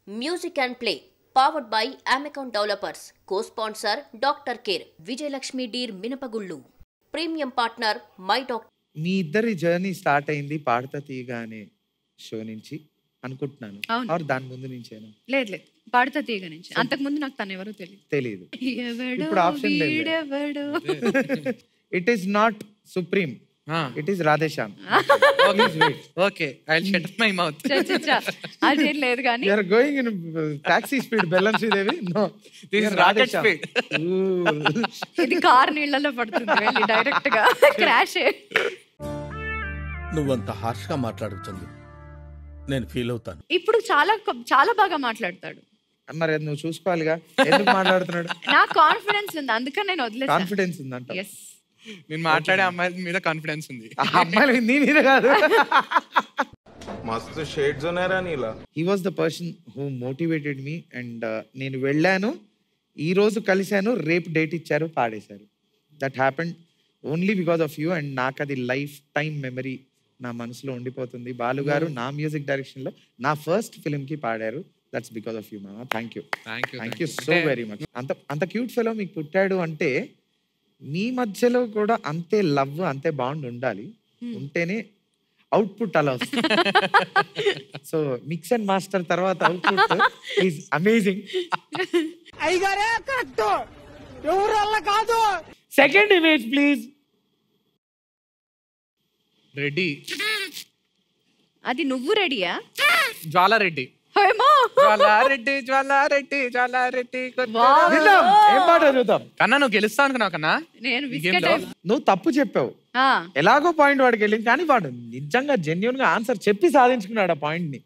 Music and play powered by అమెకాన్ developers co sponsor doctor care Vijayalakshmi డీర్ మినపగుళ్ళు premium partner my doctor మీ ఇద్దరి జర్నీ స్టార్ట్ అయింది పాడతా తీయగా అనే షో నుంచి అనుకుంటున్నాను అవును. ఆర్ దాని ముందు నుంచేనా లేదు లేదు పాడుతా తీగ నుంచి అంతకు ముందు నాకు తను ఎవరో తెలియదు తెలియదు ఎవడో ఇప్పుడు option లేదు. వీడెవడో. It is not supreme it is Radhe Shyam okay I shut my mouth చ, చ, చ. అదేం లేదు కానీ you're going in taxi speed బెల్లం Sridevi no This is rocket speed. ఇది కార్ నీళ్ళలో పడుతుంది వెళ్ళి డైరెక్ట్ గా క్రాష్ నువ్వంత హార్ష్గా మాట్లాడుతుంది నేను ఫీల్ అవుతాను ఇప్పుడు చాలా కొ- చాలా బాగా మాట్లాడతాడు మరి అది నువ్వు చూసుకోవాలిగా ఎందుకు మాట్లాడుతున్నాడు నాకు కాన్ఫిడెన్స్ ఉంది అందుకని నేను వదిలేసాను కాన్ఫిడెన్స్ ఉందంట ఎస్ నేను మాట్లాడే అమ్మాయి మీద కాన్ఫిడెన్స్ ఉంది ఆ అమ్మాయిలు నీ మీద కాదు मस्त शेड जो नाही राणीला he was the person who motivated me and నేను వెళ్ళాను ఈ రోజు కలిశాను రేపు డేట్ ఇచ్చారు పాడేశారు that happened only because of you and నాకు అది లైఫ్ టైం మెమరీ నా మనసులో ఉండిపోతుంది బాలు గారు నా మ్యూజిక్ డైరెక్షన్ లో నా ఫస్ట్ ఫిల్మ్ కి పాడారు దట్స్ బికాస్ ఆఫ్ యూ మామ thank you thank you thank you so very much అంత అంత క్యూట్ ఫెలో మీకు పుట్టాడు అంటే మీ మధ్యలో కూడా అంతే లవ్ అంతే బాండ్ ఉండాలి ఉంటేనే అవుట్పుట్ అలా వస్తుంది సో మిక్స్ అండ్ మాస్టర్ తర్వాత output is amazing second image please Reddy అది నువ్వు రెడీయా జ్వాలారెడ్డి ఏమో జ్వాలారెడ్డి జ్వాలారెడ్డి జ్వాలారెడ్డి వావ్. విన్నాం ఏం పాట చూద్దాం కన్నా నువ్వు గెలుస్తావు అనుకున్నావు కన్నా నేను ఈ బిస్కెట్ game లో? నువ్వు తప్పు చెప్పావు ఆ, ఎలాగో పాయింట్ వాడికి వెళ్ళింది కానీ వాడు నిజంగా జెన్యున్ గా ఆన్సర్ చెప్పి సాధించుకున్నాడు ఆ పాయింట్ ని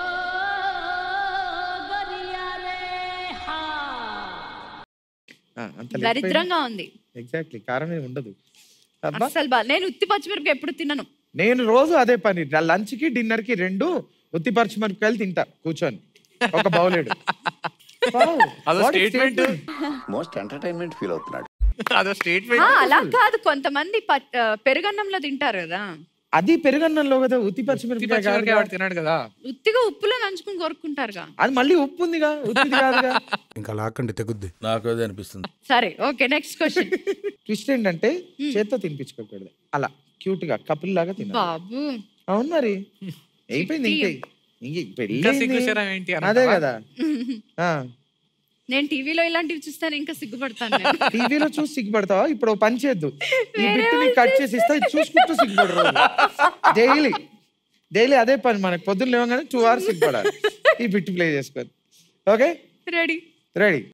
ఆ, అంత దరిద్రంగా ఉంది ఎగ్జాక్ట్లీ కారణం ఏమి ఉండదు అబ్బా అస్సలు బా నేను ఉత్తి పచ్చిమిరపకాయ ఎప్పుడు తినను నేను రోజు అదే పని లంచ్ కి డిన్నర్ కి రెండు ఉత్తి పచ్చిమిరపకాయలు తింటా కూర్చొని ఒక బౌలేడు అదో స్టేట్మెంట్ మోస్ట్ ఎంటర్టైన్మెంట్ ఫీల్ అవుతున్నాడు అదో ఆ, స్టేట్మెంట్ అలా కాదు కొంతమంది ప- ఆ, పెరుగన్నంలో తింటారు కదా అది పెరుగన్నంలో కదా ఉత్తి పచ్చిమిరపకాయ కాదు కదా. వాడు తిన్నాడు కదా ఉత్తిగా ఉప్పులో నంచుకుని కొరుక్కుంటారుగా అది మళ్ళీ ఉప్పు ఉందిగా ఉత్తిది కాదుగా ఇంకా లాక్కండి తెగుద్ది నాకు అదే అనిపిస్తుంది సరే ఓకే నెక్స్ట్ క్వశ్చన్ ట్విస్ట్ ఏంటంటే చేత్తో తినిపించుకోకూడదు అలా క్యూట్ గా కపుల్ లాగా తినాలి బాబు అవును మరి అయిపోయింది ఇంకే ఇంక పెళ్ళి ఇంకా అయింది. సిగ్గుచేరా ఏంటి అదే అనంటావా? కదా ఆ నేను టీవీలో ఇలాంటివి చూస్తాను ఇంకా సిగ్గుపడతాను నేను. టీవీలో చూసి సిగ్గుపడతావా ఇప్పుడు ఓ పని చేద్దు ఈ బిట్ ని కట్ చేసి ఇస్తా ఇది చూసుకుంటూ సిగ్గుపడరు డైలీ డైలీ అదే పని మనకి పొద్దున్న లేవగానే టూ అవర్స్ సిగ్గుపడాలి ఈ బిట్ ప్లే చేసుకొని ఓకే రెడీ రెడీ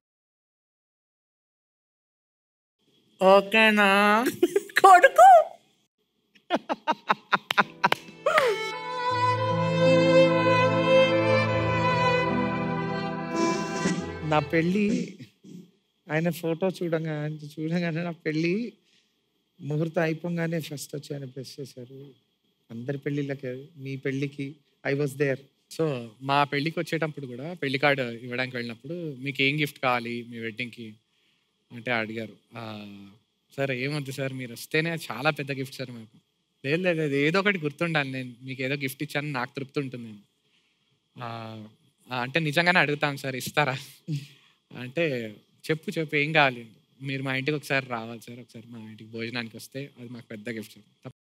ఓకేనా కొడుకు నా పెళ్ళి ఆయన ఫోటో చూడంగా చూడగానే నా పెళ్ళి ముహూర్తం అయిపోగానే ఫస్ట్ వచ్చి ఆయన ప్రెస్ చేశారు అందరి పెళ్ళిళ్ళకి మీ పెళ్ళికి ఐ వాజ్ దేర్ సో మా పెళ్ళికి వచ్చేటప్పుడు కూడా పెళ్లి కార్డు ఇవ్వడానికి వెళ్ళినప్పుడు మీకు ఏం గిఫ్ట్ కావాలి మీ వెడ్డింగ్కి అంటే అడిగారు "ఆ, సార్ ఏమొద్దు సార్ మీరు వస్తేనే చాలా పెద్ద గిఫ్ట్ సార్ మాకు లేదు లేదు అది ఏదో ఒకటి గుర్తుండాలి నేను మీకు ఏదో గిఫ్ట్ ఇచ్చాను నాకు తృప్తి ఉంటుంది నేను "ఆ, ఆ, అంటే నిజంగానే అడుగుతాం సార్ ఇస్తారా అంటే చెప్పు చెప్పు ఏం కావాలి మీరు మా ఇంటికి ఒకసారి రావాలి సార్ ఒకసారి మా ఇంటికి భోజనానికి వస్తే అది మాకు పెద్ద గిఫ్ట్ సార్